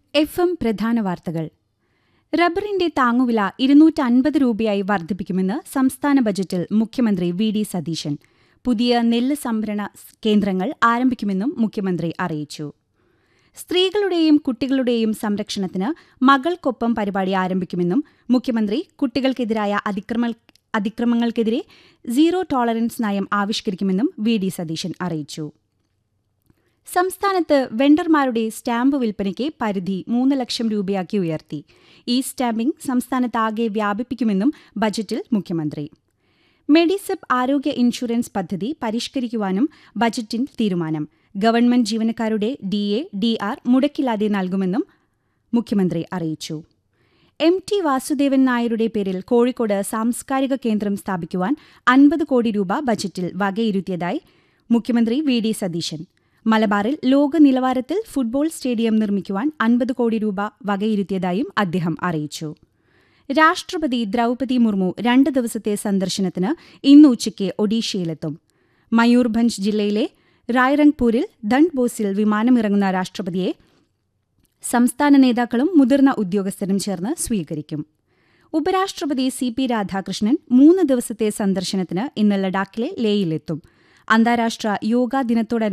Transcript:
F M പ്രധാന വാർത്തകൾ റബ്ബറിന്റെ താങ്ങുവില ഇരുന്നൂറ്റി അൻപത് രൂപയായി വർദ്ധിപ്പിക്കുമെന്ന് സംസ്ഥാന ബജറ്റിൽ മുഖ്യമന്ത്രി വി ഡി സതീശൻ പുതിയ നെല്ല് സംഭരണ കേന്ദ്രങ്ങൾ ആരംഭിക്കുമെന്നും മുഖ്യമന്ത്രി അറിയിച്ചു സ്ത്രീകളുടെയും കുട്ടികളുടെയും സംരക്ഷണത്തിന് മകൾക്കൊപ്പം പരിപാടി ആരംഭിക്കുമെന്നും മുഖ്യമന്ത്രി കുട്ടികൾക്കെതിരായ അതിക്രമ അതിക്രമങ്ങൾക്കെതിരെ സീറോ ടോളറൻസ് നയം ആവിഷ്കരിക്കുമെന്നും വി ഡി സതീശൻ അറിയിച്ചു സംസ്ഥാനത്ത് വെണ്ടർമാരുടെ സ്റ്റാമ്പ് വിൽപ്പനയ്ക്ക് പരിധി മൂന്ന് ലക്ഷം രൂപയാക്കി ഉയർത്തി ഈ സ്റ്റാമ്പിംഗ് സംസ്ഥാനത്താകെ വ്യാപിപ്പിക്കുമെന്നും ബജറ്റിൽ മുഖ്യമന്ത്രി മെഡിസെപ്പ് ആരോഗ്യ ഇൻഷുറൻസ് പദ്ധതി പരിഷ്കരിക്കുവാനും ബജറ്റിൽ തീരുമാനം ഗവൺമെന്റ് ജീവനക്കാരുടെ ഡി എ ഡി ആർ മുടക്കില്ലാതെ നൽകുമെന്നും മുഖ്യമന്ത്രി അറിയിച്ചു എം ടി വാസുദേവൻ നായരുടെ പേരിൽ കോഴിക്കോട് സാംസ്കാരിക കേന്ദ്രം സ്ഥാപിക്കുവാൻ അൻപത് കോടി രൂപ ബജറ്റിൽ വകയിരുത്തിയതായി മുഖ്യമന്ത്രി വി ഡി സതീശൻ മലബാറിൽ ലോക നിലവാരത്തിൽ ഫുട്ബോൾ സ്റ്റേഡിയം നിർമ്മിക്കുവാൻ അൻപത് കോടി രൂപ വകയിരുത്തിയതായും അദ്ദേഹം അറിയിച്ചു രാഷ്ട്രപതി ദ്രൗപതി മുർമു രണ്ട് ദിവസത്തെ സന്ദർശനത്തിന് ഇന്ന് ഉച്ചയ്ക്ക് ഒഡീഷയിലെത്തും മയൂർഭഞ്ച് ജില്ലയിലെ റായ്റംഗ്പൂരിൽ ദണ്ഡ്ബോസിൽ വിമാനമിറങ്ങുന്ന രാഷ്ട്രപതിയെ സംസ്ഥാന നേതാക്കളും മുതിർന്ന ഉദ്യോഗസ്ഥരും ചേർന്ന് സ്വീകരിക്കും ഉപരാഷ്ട്രപതി സി പി രാധാകൃഷ്ണൻ മൂന്ന് ദിവസത്തെ സന്ദർശനത്തിന് ഇന്ന് ലഡാക്കിലെ ലേയിലെത്തും അന്താരാഷ്ട്ര യോഗാ ദിനത്തോടനുബന്ധിച്ച്